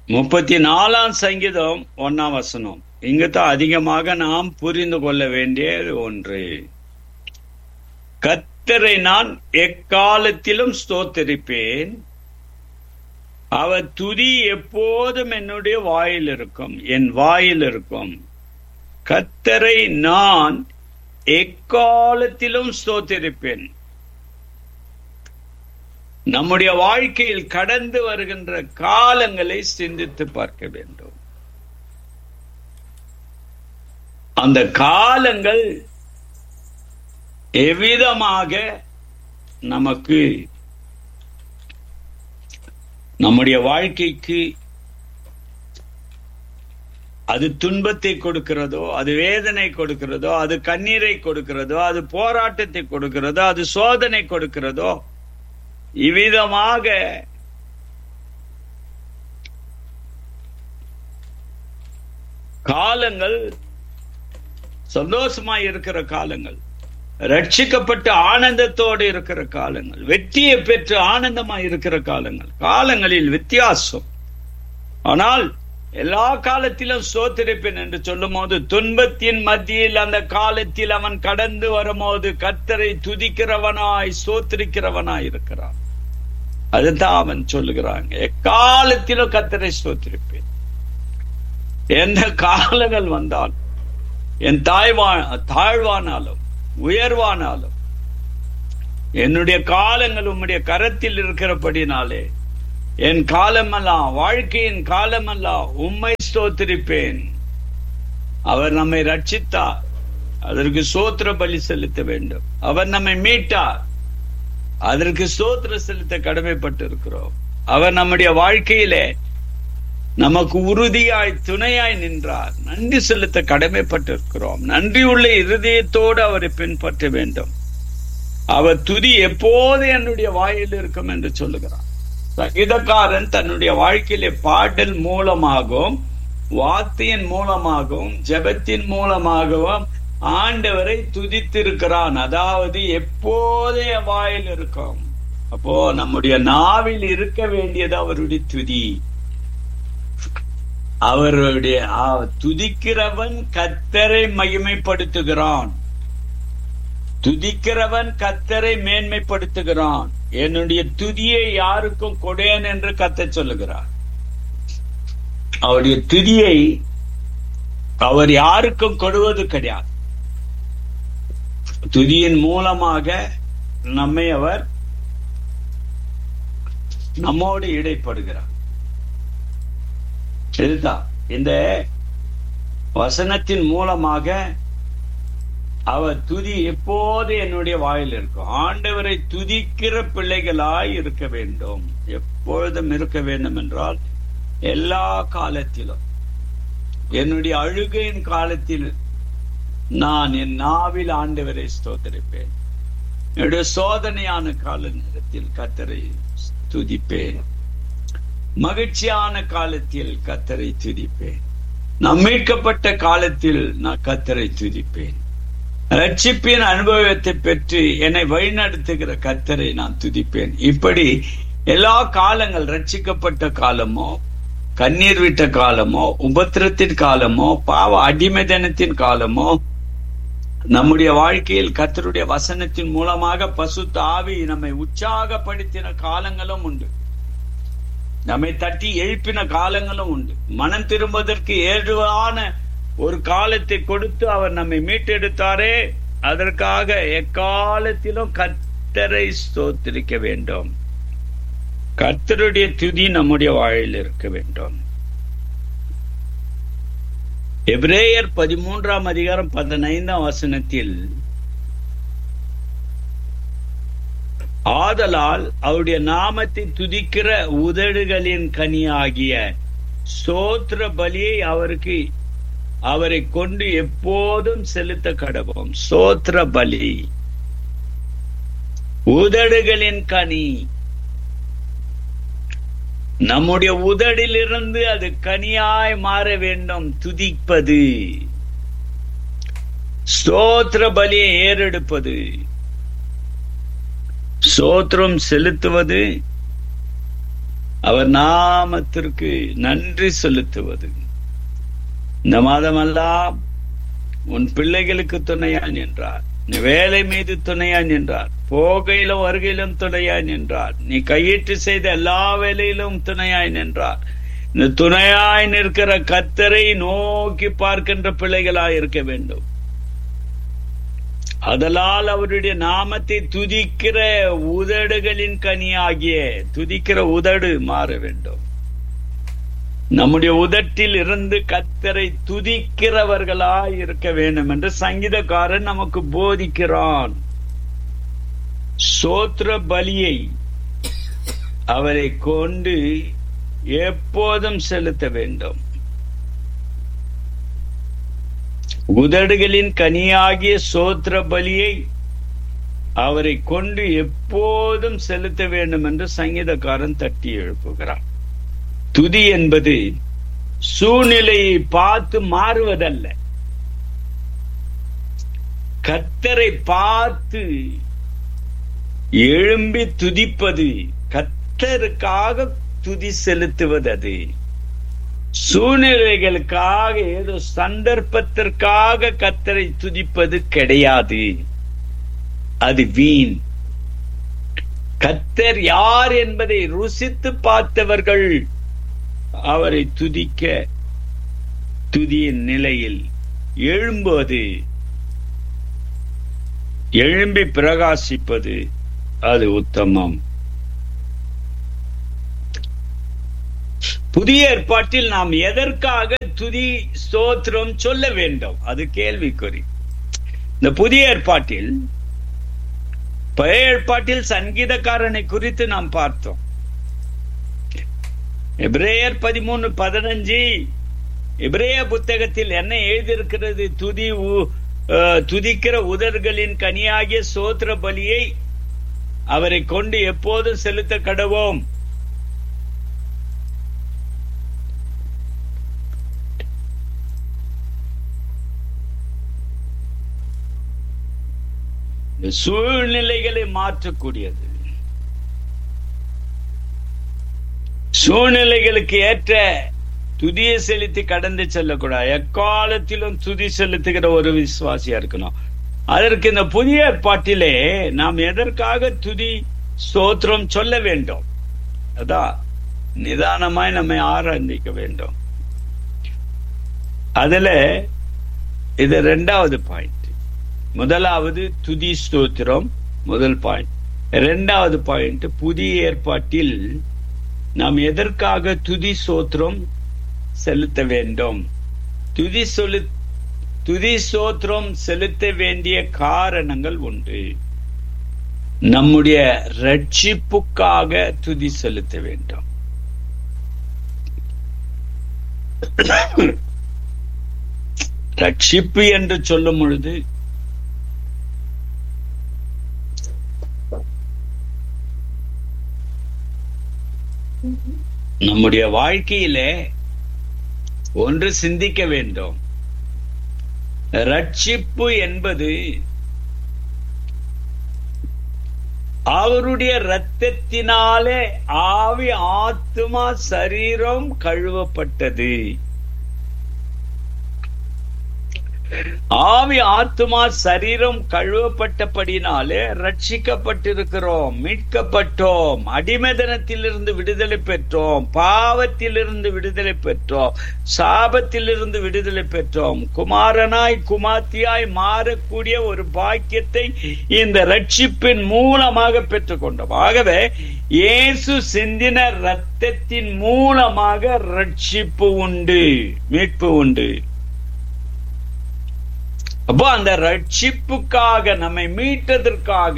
முப்பத்தி நாலாம் சங்கீதம் ஒன்னாம் வசனம் இங்குதான் அதிகமாக நாம் புரிந்து கொள்ள வேண்டியது ஒன்று கத்தரை நான் எக்காலத்திலும் ஸ்தோத்தரிப்பேன் அவர் துதி எப்போதும் என்னுடைய வாயில் இருக்கும் என் வாயில் இருக்கும் கத்தரை நான் எக்காலத்திலும் ஸ்தோத்தரிப்பேன் நம்முடைய வாழ்க்கையில் கடந்து வருகின்ற காலங்களை சிந்தித்து பார்க்க வேண்டும் அந்த காலங்கள் எவ்விதமாக நமக்கு நம்முடைய வாழ்க்கைக்கு அது துன்பத்தை கொடுக்கிறதோ அது வேதனை கொடுக்கிறதோ அது கண்ணீரை கொடுக்கிறதோ அது போராட்டத்தை கொடுக்கிறதோ அது சோதனை கொடுக்கிறதோ இவ்விதமாக காலங்கள் சந்தோஷமாய் இருக்கிற காலங்கள் ரட்சிக்கப்பட்டு ஆனந்தத்தோடு இருக்கிற காலங்கள் வெற்றியை பெற்று ஆனந்தமாய் இருக்கிற காலங்கள் காலங்களில் வித்தியாசம் ஆனால் எல்லா காலத்திலும் சோத்திருப்பேன் என்று சொல்லும் போது துன்பத்தின் மத்தியில் அந்த காலத்தில் அவன் கடந்து வரும்போது கத்தரை துதிக்கிறவனாய் சோத்திருக்கிறவனாய் இருக்கிறான் அதுதான் அவன் சொல்லுகிறாங்க எக்காலத்திலும் கத்தரை சோத்திருப்பேன் எந்த காலங்கள் வந்தால் என் தாய்வா தாழ்வானாலும் உயர்வானாலும் என்னுடைய காலங்கள் உம்முடைய கரத்தில் இருக்கிறபடினாலே என் காலமெல்லாம் வாழ்க்கையின் காலமெல்லாம் உம்மை ஸ்தோத்திரிப்பேன் அவர் நம்மை ரட்சித்தார் அதற்கு சோத்திர பலி செலுத்த வேண்டும் அவர் நம்மை மீட்டார் அதற்கு சோத்திர செலுத்த கடமைப்பட்டு இருக்கிறோம் அவர் நம்முடைய வாழ்க்கையிலே நமக்கு உறுதியாய் துணையாய் நின்றார் நன்றி செலுத்த கடமைப்பட்டிருக்கிறோம் நன்றி உள்ள இருதயத்தோடு அவரை பின்பற்ற வேண்டும் அவர் துதி எப்போது என்னுடைய வாயில் இருக்கும் என்று சொல்லுகிறார் சங்கீதக்காரன் தன்னுடைய வாழ்க்கையிலே பாடல் மூலமாகவும் வார்த்தையின் மூலமாகவும் ஜெபத்தின் மூலமாகவும் ஆண்டவரை துதித்திருக்கிறான் அதாவது எப்போதே வாயில் இருக்கும் அப்போ நம்முடைய நாவில் இருக்க வேண்டியது அவருடைய துதி அவருடைய துதிக்கிறவன் கத்தரை மகிமைப்படுத்துகிறான் துதிக்கிறவன் கத்தரை மேன்மைப்படுத்துகிறான் என்னுடைய துதியை யாருக்கும் கொடேன் என்று கத்த சொல்லுகிறார் அவருடைய துதியை அவர் யாருக்கும் கொடுவது கிடையாது துதியின் மூலமாக நம்மை அவர் நம்மோடு இடைப்படுகிறார் இதுதான் இந்த வசனத்தின் மூலமாக அவர் துதி எப்போது என்னுடைய வாயில் இருக்கும் ஆண்டவரை துதிக்கிற பிள்ளைகளாய் இருக்க வேண்டும் எப்பொழுதும் இருக்க வேண்டும் என்றால் எல்லா காலத்திலும் என்னுடைய அழுகையின் காலத்தில் நான் என் நாவில் ஆண்டவரை ஸ்தோத்தரிப்பேன் என்னுடைய சோதனையான கால நேரத்தில் கத்தரை துதிப்பேன் மகிழ்ச்சியான காலத்தில் கத்தரை துதிப்பேன் நான் மீட்கப்பட்ட காலத்தில் நான் கத்தரை துதிப்பேன் ரட்சிப்பின் அனுபவத்தை பெற்று என்னை வழிநடத்துகிற கத்தரை நான் துதிப்பேன் இப்படி எல்லா காலங்கள் ரட்சிக்கப்பட்ட காலமோ கண்ணீர் விட்ட காலமோ உபத்திரத்தின் காலமோ பாவ அடிமை தினத்தின் காலமோ நம்முடைய வாழ்க்கையில் கத்தருடைய வசனத்தின் மூலமாக பசு தாவி நம்மை உற்சாகப்படுத்தின காலங்களும் உண்டு நம்மை தட்டி எழுப்பின காலங்களும் உண்டு மனம் திரும்புவதற்கு ஏதுவான ஒரு காலத்தை கொடுத்து அவர் நம்மை மீட்டெடுத்தாரே அதற்காக எக்காலத்திலும் கத்தரை ஸ்தோத்திரிக்க வேண்டும் கர்த்தருடைய துதி நம்முடைய வாழில் இருக்க வேண்டும் எப்ரேயர் பதிமூன்றாம் அதிகாரம் பதினைந்தாம் வசனத்தில் ஆதலால் அவருடைய நாமத்தை துதிக்கிற உதடுகளின் கனியாகிய சோத்திர பலியை அவருக்கு அவரை கொண்டு எப்போதும் செலுத்த கடவோம் சோத்திர பலி உதடுகளின் கனி நம்முடைய உதடிலிருந்து அது கனியாய் மாற வேண்டும் துதிப்பது ஸ்தோத்திர பலியை ஏறெடுப்பது சோத்திரம் செலுத்துவது அவர் நாமத்திற்கு நன்றி செலுத்துவது இந்த மாதமெல்லாம் உன் பிள்ளைகளுக்கு துணையா நின்றார் நீ வேலை மீது துணையா நின்றார் போகையிலும் வருகையிலும் துணையாய் நின்றார் நீ கையிட்டு செய்த எல்லா வேலையிலும் துணையாய் நின்றார் இந்த துணையாய் நிற்கிற கத்தரை நோக்கி பார்க்கின்ற பிள்ளைகளாய் இருக்க வேண்டும் அதலால் அவருடைய நாமத்தை துதிக்கிற உதடுகளின் கனியாகிய துதிக்கிற உதடு மாற வேண்டும் நம்முடைய உதட்டில் இருந்து கத்தரை துதிக்கிறவர்களாய் இருக்க வேண்டும் என்று சங்கீதக்காரன் நமக்கு போதிக்கிறான் சோத்திர பலியை அவரை கொண்டு எப்போதும் செலுத்த வேண்டும் உதடுகளின் கனியாகிய சோத்திர பலியை அவரை கொண்டு எப்போதும் செலுத்த வேண்டும் என்று சங்கீதக்காரன் தட்டி எழுப்புகிறான் துதி என்பது சூழ்நிலையை பார்த்து மாறுவதல்ல கத்தரை பார்த்து எழும்பி துதிப்பது கத்தருக்காக துதி செலுத்துவது அது சூழ்நிலைகளுக்காக ஏதோ சந்தர்ப்பத்திற்காக கத்தரை துதிப்பது கிடையாது அது வீண் கத்தர் யார் என்பதை ருசித்து பார்த்தவர்கள் அவரை துதிக்க துதியின் நிலையில் எழும்புவது எழும்பி பிரகாசிப்பது அது உத்தமம் புதிய ஏற்பாட்டில் நாம் எதற்காக துதி ஸ்தோத்திரம் சொல்ல வேண்டும் அது கேள்விக்குறி இந்த புதிய ஏற்பாட்டில் பழைய ஏற்பாட்டில் சங்கீதக்காரனை குறித்து நாம் பார்த்தோம் எப்ரேயர் பதிமூணு பதினஞ்சு எப்ரேய புத்தகத்தில் என்ன எழுதியிருக்கிறது துதி துதிக்கிற உதர்களின் கனியாகிய சோத்திர பலியை அவரை கொண்டு எப்போதும் செலுத்த கடவோம் சூழ்நிலைகளை மாற்றக்கூடியது சூழ்நிலைகளுக்கு ஏற்ற துதியை செலுத்தி கடந்து செல்லக்கூடாது எக்காலத்திலும் துதி செலுத்துகிற ஒரு விசுவாசியா இருக்கணும் அதற்கு இந்த புதிய ஏற்பாட்டிலே நாம் எதற்காக துதி ஸ்தோத்திரம் சொல்ல வேண்டும் அதான் நிதானமாய் நம்மை ஆரம்பிக்க வேண்டும் அதுல இது ரெண்டாவது பாயிண்ட் முதலாவது துதி ஸ்தோத்திரம் முதல் பாயிண்ட் இரண்டாவது பாயிண்ட் புதிய ஏற்பாட்டில் நாம் எதற்காக துதி சோத்திரம் செலுத்த வேண்டும் துதி சொல்லு துதி சோத்திரம் செலுத்த வேண்டிய காரணங்கள் உண்டு நம்முடைய ரட்சிப்புக்காக துதி செலுத்த வேண்டும் ரட்சிப்பு என்று சொல்லும் பொழுது நம்முடைய வாழ்க்கையிலே ஒன்று சிந்திக்க வேண்டும் ரட்சிப்பு என்பது அவருடைய இரத்தத்தினாலே ஆவி ஆத்மா சரீரம் கழுவப்பட்டது ஆவி ஆத்மா சரீரம் கழுவப்பட்டபடினாலே ரட்சிக்கப்பட்டிருக்கிறோம் மீட்கப்பட்டோம் அடிமதனத்திலிருந்து விடுதலை பெற்றோம் பாவத்திலிருந்து விடுதலை பெற்றோம் சாபத்திலிருந்து விடுதலை பெற்றோம் குமாரனாய் குமாத்தியாய் மாறக்கூடிய ஒரு பாக்கியத்தை இந்த ரட்சிப்பின் மூலமாக பெற்றுக்கொண்டோம் ஆகவே இயேசு சிந்தின ரத்தத்தின் மூலமாக ரட்சிப்பு உண்டு மீட்பு உண்டு அப்போ அந்த ரட்சிப்புக்காக நம்மை மீட்டதற்காக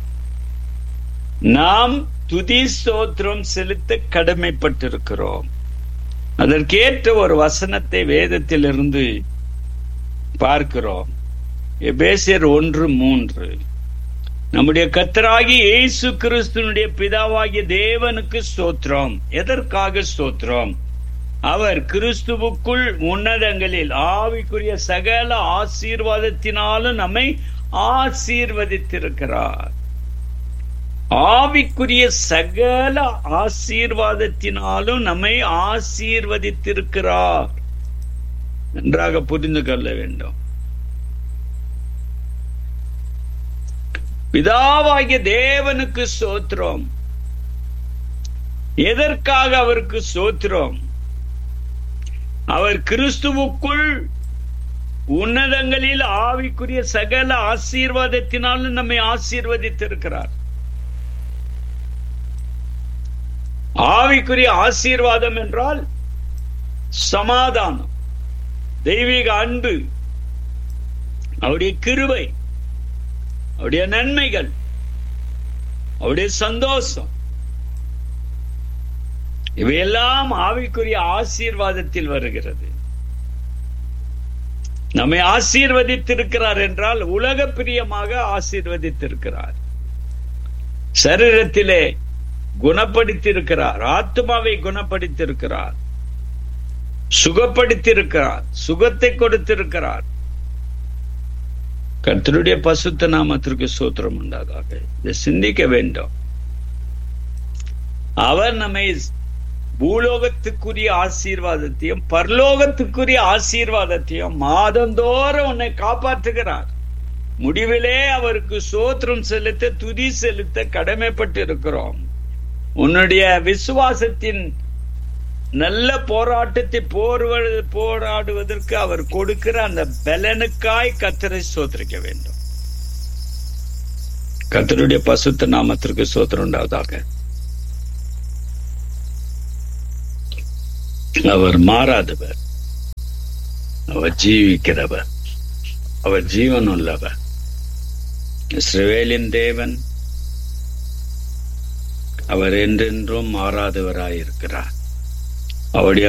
நாம் துதி ஸ்தோத்திரம் செலுத்த கடமைப்பட்டிருக்கிறோம் அதற்கேற்ற ஒரு வசனத்தை வேதத்திலிருந்து பார்க்கிறோம் எபேசியர் ஒன்று மூன்று நம்முடைய கத்தராகி இயேசு கிறிஸ்துனுடைய பிதாவாகிய தேவனுக்கு ஸ்தோத்திரம் எதற்காக ஸ்தோத்திரம் அவர் கிறிஸ்துவுக்குள் உன்னதங்களில் ஆவிக்குரிய சகல ஆசீர்வாதத்தினாலும் நம்மை ஆசீர்வதித்திருக்கிறார் ஆவிக்குரிய சகல ஆசீர்வாதத்தினாலும் நம்மை ஆசீர்வதித்திருக்கிறார் நன்றாக புரிந்து கொள்ள வேண்டும் பிதாவாகிய தேவனுக்கு சோத்திரம் எதற்காக அவருக்கு சோத்திரம் அவர் கிறிஸ்துவுக்குள் உன்னதங்களில் ஆவிக்குரிய சகல ஆசீர்வாதத்தினாலும் நம்மை ஆசீர்வதித்திருக்கிறார் ஆவிக்குரிய ஆசீர்வாதம் என்றால் சமாதானம் தெய்வீக அன்பு அவருடைய கிருவை அவருடைய நன்மைகள் அவருடைய சந்தோஷம் இவையெல்லாம் ஆவிக்குரிய ஆசீர்வாதத்தில் வருகிறது நம்மை ஆசீர்வதித்திருக்கிறார் என்றால் உலக பிரியமாக ஆசீர்வதித்திருக்கிறார் சரீரத்திலே குணப்படுத்தியிருக்கிறார் ஆத்மாவை குணப்படுத்தியிருக்கிறார் சுகப்படுத்தியிருக்கிறார் சுகத்தை கொடுத்திருக்கிறார் கர்த்தருடைய பசுத்த நாமத்திற்கு சூத்திரம் உண்டாதாக இதை சிந்திக்க வேண்டும் அவர் நம்மை பூலோகத்துக்குரிய ஆசீர்வாதத்தையும் பரலோகத்துக்குரிய ஆசீர்வாதத்தையும் மாதந்தோறும் உன்னை காப்பாற்றுகிறார் முடிவிலே அவருக்கு சோத்திரம் செலுத்த துதி செலுத்த கடமைப்பட்டு இருக்கிறோம் உன்னுடைய விசுவாசத்தின் நல்ல போராட்டத்தை போர்வது போராடுவதற்கு அவர் கொடுக்கிற அந்த பலனுக்காய் கத்தரை சோத்திரிக்க வேண்டும் கத்தருடைய பசுத்த நாமத்திற்கு சோத்திரம் உண்டாவதாக அவர் மாறாதவர் அவர் ஜீவிக்கிறவர் அவர் ஜீவன் உள்ளவர் இஸ்ரவேலின் தேவன் அவர் என்றென்றும் மாறாதவராயிருக்கிறார் அவருடைய